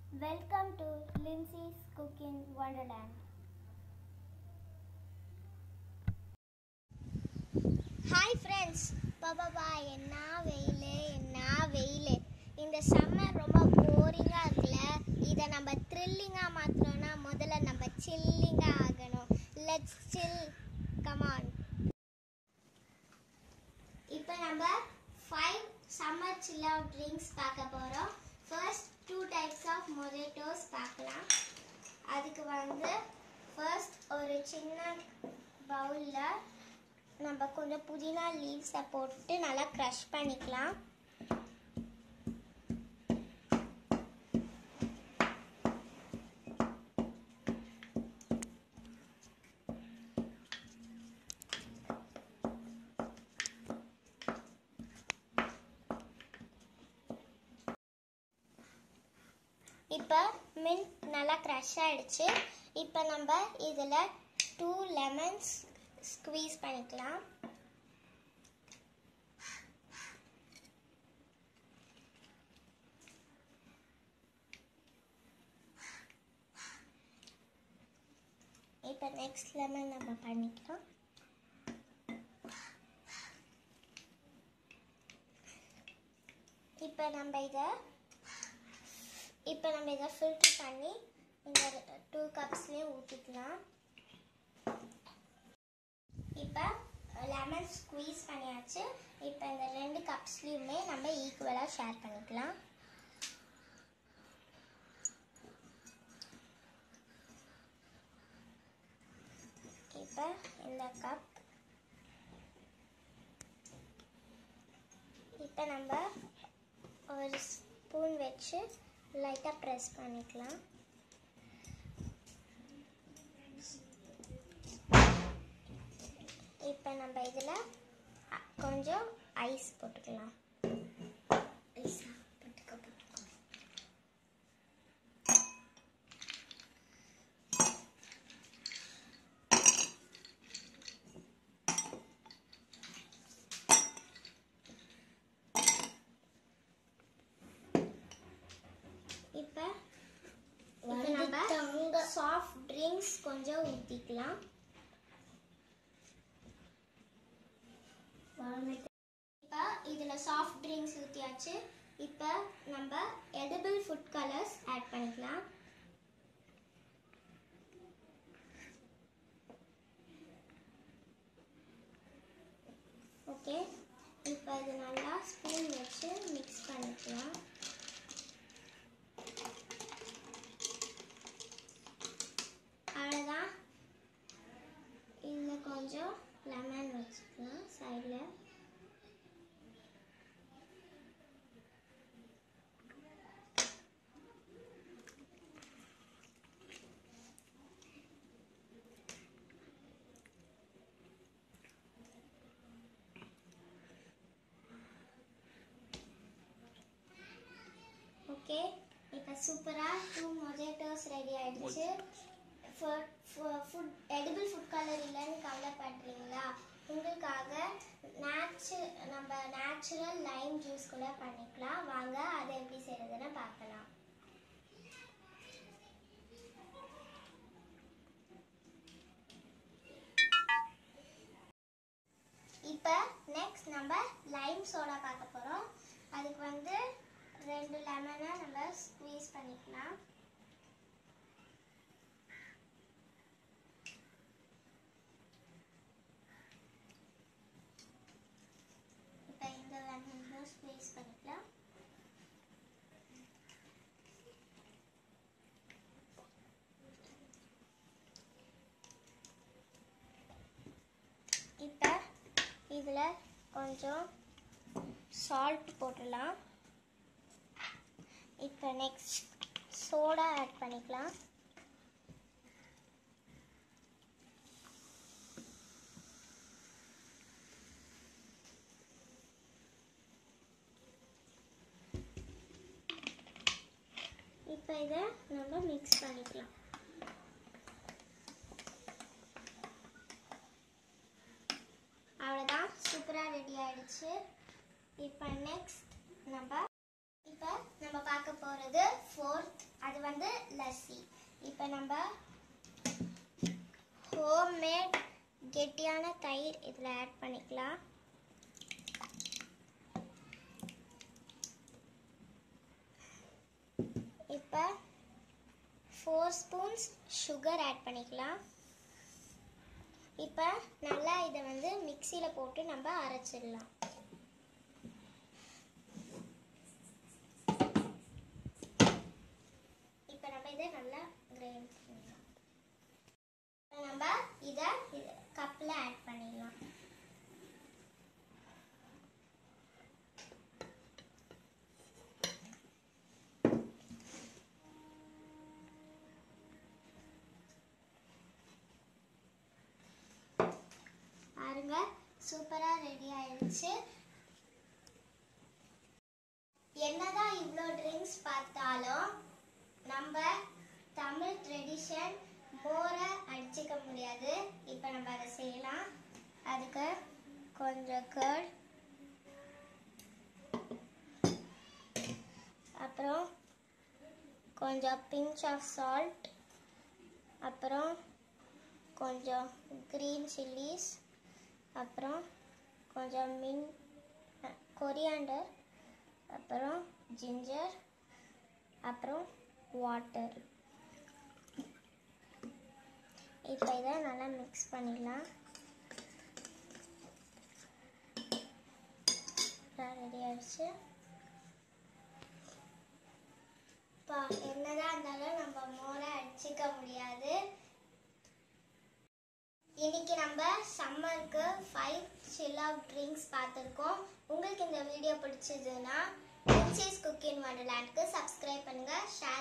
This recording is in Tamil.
Welcome to Lindsay's Cooking Wonderland. Hi friends பாபாபா என்ன வெயில் என்ன வெயில் இந்த சம்மர் ரொம்ப போரிங்காக இருக்குல்ல இதை நம்ம த்ரில்லிங்காக மாற்றணும்னா முதல்ல நம்ம சில்லிங்காக ஆகணும் லெட்ஸ் சில் கமான் இப்போ நம்ம five summer chill out drinks பார்க்க போகிறோம் first two types of mojitos பார்க்கலாம் அதுக்கு வந்து ஃபர்ஸ்ட் ஒரு சின்ன பவுலில் நம்ம கொஞ்சம் புதினா லீவ்ஸை போட்டு நல்லா க்ரஷ் பண்ணிக்கலாம் இப்போ மின்ட் நல்லா க்ரஷ் ஆயிடுச்சு இப்போ நம்ம இதில் டூ லெமன்ஸ் ஸ்க்வீஸ் பண்ணிக்கலாம் இப்போ நெக்ஸ்ட் லெமன் நம்ம பண்ணிக்கலாம் இப்போ நம்ம இதை இப்போ நம்ம இதை ஃபில்டர் பண்ணி இந்த டூ கப்ஸ்லேயும் ஊற்றிக்கலாம் இப்போ லெமன் ஸ்குவீஸ் பண்ணியாச்சு இப்போ இந்த ரெண்டு கப்ஸ்லேயுமே நம்ம ஈக்குவலாக ஷேர் பண்ணிக்கலாம் இப்போ இந்த கப் இப்போ நம்ம ஒரு ஸ்பூன் வச்சு லைட்டாக ப்ரெஸ் பண்ணிக்கலாம் இப்போ நம்ம இதில் கொஞ்சம் ஐஸ் போட்டுக்கலாம் ஐஸா போட்டுக்க போட்டுக்க இப்போ இப்போ நம்ம சாஃப்ட் ட்ரிங்க்ஸ் கொஞ்சம் ஊற்றிக்கலாம் இப்போ இதில் சாஃப்ட் ட்ரிங்க்ஸ் ஊற்றியாச்சு இப்போ நம்ம எடிபிள் ஃபுட் கலர்ஸ் ஆட் பண்ணிக்கலாம் ஓகே இப்போ இது நல்லா ஸ்பூன் வச்சு மிக்ஸ் பண்ணிக்கலாம் அவ்வளோதான் இதில் கொஞ்சம் லெமன் வச்சுக்கலாம் சைடில் ஓகே இப்போ சூப்பராக டூ மொஜேட்டோஸ் ரெடி ஆயிடுச்சு ஃபுட் எடிபிள் ஃபுட் கலர் இல்லைன்னு கவலைப்படுறீங்களா உங்களுக்காக நேச்சு நம்ம நேச்சுரல் லைம் ஜூஸ் கூட பண்ணிக்கலாம் வாங்க அதை எப்படி செய்யறதுன்னு பார்க்கலாம் இப்போ நெக்ஸ்ட் நம்ம லைம் சோடா பார்க்க போகிறோம் அதுக்கு வந்து ரெண்டு லெமனை நம்ம ஸ்க்வீஸ் பண்ணிக்கலாம் இப்போ இந்த லெமனை ஸ்க்வீஸ் பண்ணிக்கலாம் இப்போ இதில் கொஞ்சம் சால்ட் போட்டுடலாம் இப்போ நெக்ஸ்ட் சோடா ஆட் பண்ணிக்கலாம் இப்போ இதை நம்ம மிக்ஸ் பண்ணிக்கலாம் அவ்வளோதான் சூப்பராக ரெடி ஆயிடுச்சு இப்போ நெக்ஸ்ட் நம்ம இப்போ நம்ம பார்க்க போகிறது ஃபோர்த் அது அரிசி இப்போ நம்ம ஹோம்மேட் கெட்டியான தயிர் இதில் ஆட் பண்ணிக்கலாம் இப்போ ஃபோர் ஸ்பூன்ஸ் சுகர் ஆட் பண்ணிக்கலாம் இப்போ நல்லா இதை வந்து மிக்சியில் போட்டு நம்ம அரைச்சிடலாம் இப்போ நம்ம இதை நல்லா கிரைண்ட் பண்ணலாம் இப்போ நம்ம இதை இது கப்பில் ஆட் பண்ணிடலாம் பாருங்க சூப்பரா ரெடி ஆயிடுச்சு என்னதான் இவ்வளோ ட்ரிங்க்ஸ் பார்த்தாலும் நம்ம தமிழ் ட்ரெடிஷன் மோரை அடிச்சுக்க முடியாது இப்போ நம்ம அதை செய்யலாம் அதுக்கு கொஞ்சம் கர்ட் அப்புறம் கொஞ்சம் பிஞ்ச் ஆஃப் சால்ட் அப்புறம் கொஞ்சம் க்ரீன் சில்லிஸ் அப்புறம் கொஞ்சம் மின் கொரியாண்டர் அப்புறம் ஜிஞ்சர் அப்புறம் வாட்டர் இப்போ இதை நல்லா மிக்ஸ் பண்ணிடலாம் ரெடி ஆயிடுச்சு இப்போ என்னதான் இருந்தாலும் நம்ம மோரை அடிச்சுக்க முடியாது இன்னைக்கு நம்ம சம்மருக்கு ஃபைவ் சில் அவுட் ட்ரிங்க்ஸ் பார்த்துருக்கோம் உங்களுக்கு இந்த வீடியோ பிடிச்சதுன்னா பிரின்சஸ் குக்கிங் வண்டர்லேண்ட்க்கு சப்ஸ்கிரைப் பண்ணுங்க ஷேர்